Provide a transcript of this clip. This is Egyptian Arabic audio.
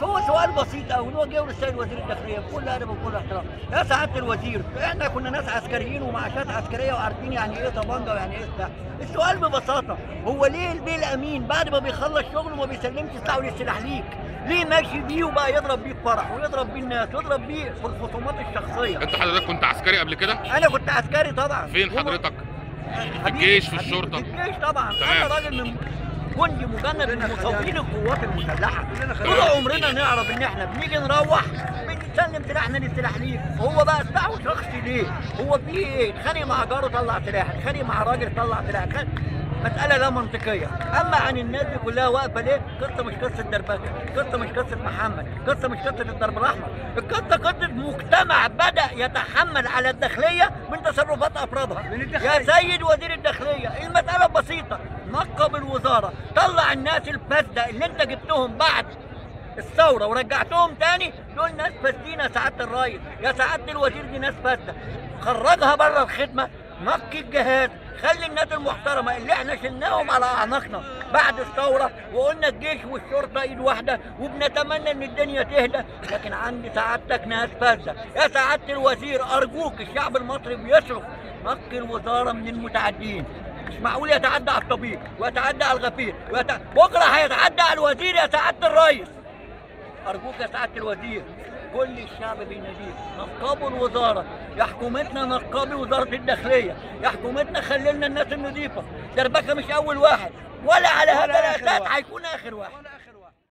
هو سؤال بسيط قوي نوجهه للسيد وزير الداخليه بكل ادب وبكل احترام يا سعاده الوزير احنا كنا ناس عسكريين ومعاشات عسكريه وعارفين يعني ايه طبنجه ويعني ايه سلاح السؤال ببساطه هو ليه البيه الامين بعد ما بيخلص شغله ما بيسلمش سلاحه للسلاح ليك ليه ماشي بيه وبقى يضرب بيه فرح ويضرب بيه الناس ويضرب بيه في الخصومات الشخصيه انت حضرتك كنت عسكري قبل كده انا كنت عسكري طبعا فين وم- حضرتك حبيبي- الجيش، في حبيبي، الشرطة؟ في الجيش طبعا تمام. انا راجل من جندي مجند من مصابين القوات المسلحه طول خدام. عمرنا نعرف ان احنا بنيجي نروح بنسلم سلاحنا للسلاح ليه هو بقى سلاحه شخصي ليه هو في ايه اتخانق مع جاره طلع سلاح اتخانق مع راجل طلع سلاح اتخانق- مسألة لا منطقية، أما عن الناس دي كلها واقفة ليه؟ قصة مش قصة دربكة، قصة مش قصة محمد، قصة مش قصة الضرب الأحمر، القصة قصة مجتمع بدأ يتحمل على الداخلية من تصرفات أفرادها، يا سيد وزير الداخلية، المسألة بسيطة، نقب الوزارة، طلع الناس الفاسدة اللي أنت جبتهم بعد الثورة ورجعتهم تاني دول ناس فاسدين يا سعادة الرئيس، يا سعادة الوزير دي ناس فاسدة، خرجها بره الخدمة، نقي الجهاز، خلي الناس المحترمة اللي احنا شلناهم على أعناقنا بعد الثورة وقلنا الجيش والشرطة إيد واحدة وبنتمنى إن الدنيا تهدى، لكن عند سعادتك ناس فاسدة، يا سعادة الوزير أرجوك الشعب المصري بيصرف نقي الوزارة من المتعدين، مش معقول يتعدى على الطبيب ويتعدى على الغفير ويت... بكره هيتعدى على الوزير يا سعاده الرئيس ارجوك يا سعاده الوزير كل الشعب بيناديك نقابوا الوزاره يا حكومتنا نقابي وزاره الداخليه يا حكومتنا خلي لنا الناس النظيفه دربكه مش اول واحد ولا على هذا ولا آخر الاساس واحد. هيكون اخر واحد